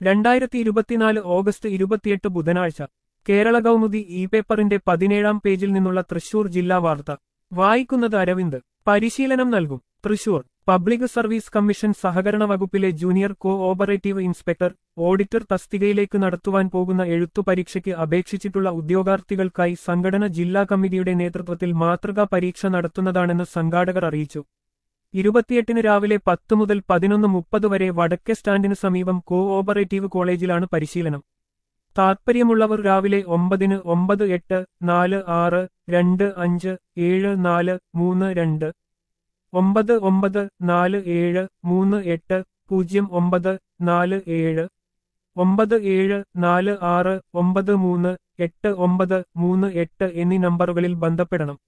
രണ്ടായിരത്തി ഇരുപത്തിനാല് ഓഗസ്റ്റ് ഇരുപത്തിയെട്ട് ബുധനാഴ്ച കേരള കൗമുദി ഇ പേപ്പറിന്റെ പതിനേഴാം പേജിൽ നിന്നുള്ള തൃശൂർ ജില്ലാ വാർത്ത വായിക്കുന്നത് അരവിന്ദ് പരിശീലനം നൽകും തൃശൂർ പബ്ലിക് സർവീസ് കമ്മീഷൻ സഹകരണ വകുപ്പിലെ junior cooperative inspector auditor തസ്തികയിലേക്ക് നടത്തുവാൻ പോകുന്ന എഴുത്തു പരീക്ഷയ്ക്ക് അപേക്ഷിച്ചിട്ടുള്ള ഉദ്യോഗാർത്ഥികൾക്കായി സംഘടന ജില്ലാ കമ്മിറ്റിയുടെ നേതൃത്വത്തിൽ മാതൃകാ പരീക്ഷ നടത്തുന്നതാണെന്ന് സംഘാടകർ അറിയിച്ചു ഇരുപത്തിയെട്ടിന് രാവിലെ പത്ത് മുതൽ പതിനൊന്ന് മുപ്പത് വരെ വടക്കേ സ്റ്റാൻഡിന് സമീപം കോ ഓപ്പറേറ്റീവ് കോളേജിലാണ് പരിശീലനം താത്പര്യമുള്ളവർ രാവിലെ ഒമ്പതിന് ഒമ്പത് എട്ട് നാല് ആറ് രണ്ട് അഞ്ച് ഏഴ് നാല് മൂന്ന് രണ്ട് ഒമ്പത് ഒമ്പത് നാല് ഏഴ് മൂന്ന് എട്ട് പൂജ്യം ഒമ്പത് നാല് ഏഴ് ഒമ്പത് ഏഴ് നാല് ആറ് ഒമ്പത് മൂന്ന് എട്ട് ഒമ്പത് മൂന്ന് എട്ട് എന്നീ നമ്പറുകളിൽ ബന്ധപ്പെടണം